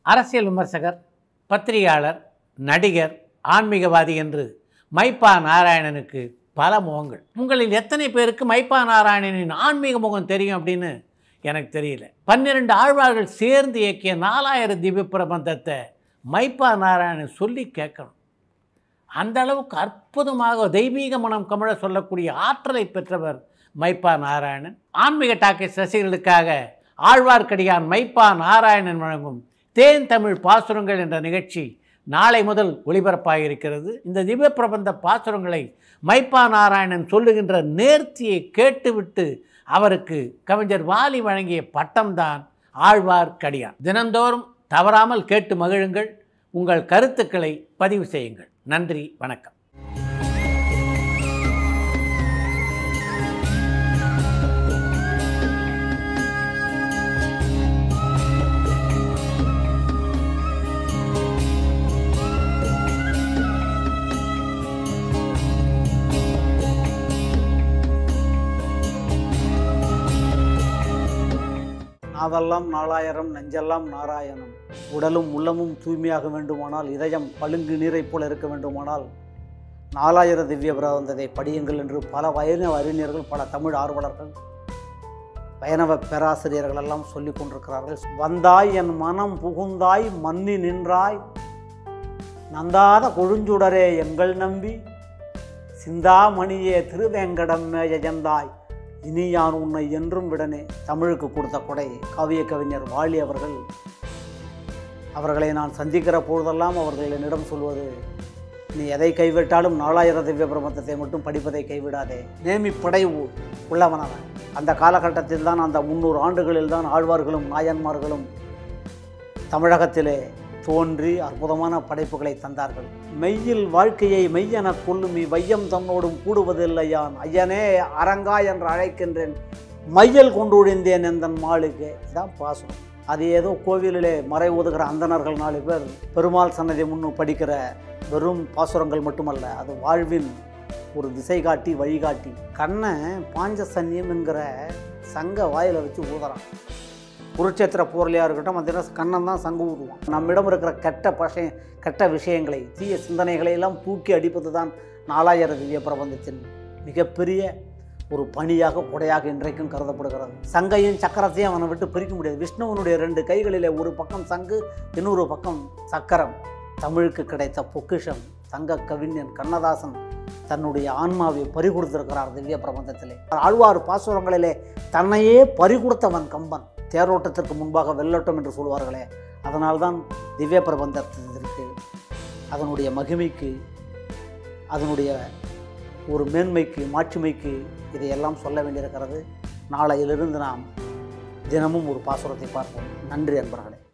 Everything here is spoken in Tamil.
அரசியல் விமர்சகர் பத்திரிகையாளர் நடிகர் ஆன்மீகவாதி என்று மைப்பா நாராயணனுக்கு பல முகங்கள் உங்களில் எத்தனை பேருக்கு மைப்பா நாராயணனின் ஆன்மீக முகம் தெரியும் அப்படின்னு எனக்கு தெரியல பன்னிரண்டு ஆழ்வார்கள் சேர்ந்து இயக்கிய நாலாயிரம் திவ்ய பிரபந்தத்தை மைப்பா நாராயணன் சொல்லி கேட்கணும் அந்த அளவுக்கு அற்புதமாக தெய்வீக மனம் கமழ சொல்லக்கூடிய ஆற்றலை பெற்றவர் மைப்பா நாராயணன் ஆன்மீக டாக்கெட் ரசிகர்களுக்காக ஆழ்வார்க்கடியான் மைப்பா நாராயணன் வழங்கும் தேன் தமிழ் பாசுரங்கள் என்ற நிகழ்ச்சி நாளை முதல் ஒளிபரப்பாக இருக்கிறது இந்த திவ்ய பிரபந்த பாசுரங்களை மைப்பா நாராயணன் சொல்லுகின்ற நேர்த்தியை கேட்டுவிட்டு அவருக்கு கவிஞர் வாலி வழங்கிய பட்டம்தான் ஆழ்வார்க்கடியான் தினந்தோறும் தவறாமல் கேட்டு மகிழுங்கள் உங்கள் கருத்துக்களை பதிவு செய்யுங்கள் நன்றி வணக்கம் நாவெல்லாம் நாலாயிரம் நெஞ்செல்லாம் நாராயணம் உடலும் உள்ளமும் தூய்மையாக வேண்டுமானால் இதயம் பழுங்கு நீரைப் போல இருக்க வேண்டுமானால் நாலாயிர திவ்ய பிரபந்தத்தை படியுங்கள் என்று பல வைணவ அறிஞர்கள் பல தமிழ் ஆர்வலர்கள் வைணவ பேராசிரியர்கள் எல்லாம் சொல்லிக் கொண்டிருக்கிறார்கள் வந்தாய் என் மனம் புகுந்தாய் மன்னி நின்றாய் நந்தாத கொழுஞ்சுடரே எங்கள் நம்பி சிந்தாமணியே திருவேங்கடம் மேயந்தாய் இனி யான் உன்னை என்றும் விடனே தமிழுக்கு கொடுத்த கொடை காவிய கவிஞர் வாலி அவர்கள் அவர்களை நான் சந்திக்கிற பொழுதெல்லாம் அவர்கள் என்னிடம் சொல்வது நீ எதை கைவிட்டாலும் நாலாயிரம் திவ்ய பிரபந்தத்தை மட்டும் படிப்பதை கைவிடாதே நேமி படை உ- உள்ளவனவன் அந்த காலகட்டத்தில் தான் அந்த முந்நூறு ஆண்டுகளில் தான் ஆழ்வார்களும் நாயன்மார்களும் தமிழகத்திலே தோன்றி அற்புதமான படைப்புகளை தந்தார்கள் மெய்யில் வாழ்க்கையை மெய்யென கொள்ளும் வையம் தன்னோடும் கூடுவதில்லையான் ஐயனே அரங்கா என்று அழைக்கின்றேன் மையல் கொண்டு ஒழிந்தேன் எந்தன் மாளுக்கு இதான் பாசனம் அது ஏதோ கோவிலிலே மறை ஓதுகிற அந்தணர்கள் நாலு பேர் பெருமாள் சன்னதி முன்னு படிக்கிற வெறும் பாசுரங்கள் மட்டுமல்ல அது வாழ்வின் ஒரு திசை காட்டி வழிகாட்டி கண்ணை பாஞ்சசன்யம் என்கிற சங்க வாயில வச்சு ஊதுறான் குருட்சேத்திர போர்லையாக இருக்கட்டும் அந்த கண்ணன் தான் சங்கு ஊதுவான் நம்மிடம் இருக்கிற கெட்ட பசை கெட்ட விஷயங்களை தீய சிந்தனைகளை எல்லாம் தூக்கி அடிப்பது தான் நாலாயிர திவ்ய பிரபந்தத்தின் மிகப்பெரிய ஒரு பணியாக கொடையாக இன்றைக்கும் கருதப்படுகிறது சங்கையும் சக்கரத்தையும் அவனை விட்டு பிரிக்க முடியாது விஷ்ணுவனுடைய ரெண்டு கைகளிலே ஒரு பக்கம் சங்கு இன்னொரு பக்கம் சக்கரம் தமிழுக்கு கிடைத்த பொக்கிஷம் சங்க கவிஞன் கண்ணதாசன் தன்னுடைய ஆன்மாவை பறிகொடுத்திருக்கிறார் திவ்ய பிரபந்தத்திலே ஆழ்வார் பாசுரங்களிலே தன்னையே பறிகொடுத்தவன் கம்பன் தேரோட்டத்திற்கு முன்பாக வெள்ளோட்டம் என்று சொல்வார்களே அதனால்தான் திவ்ய பிரபந்தத்திற்கு அதனுடைய மகிமைக்கு அதனுடைய ஒரு மேன்மைக்கு மாட்சிமைக்கு இதையெல்லாம் சொல்ல வேண்டியிருக்கிறது நாளையிலிருந்து நாம் தினமும் ஒரு பாசுரத்தை பார்ப்போம் நன்றி அன்பர்களே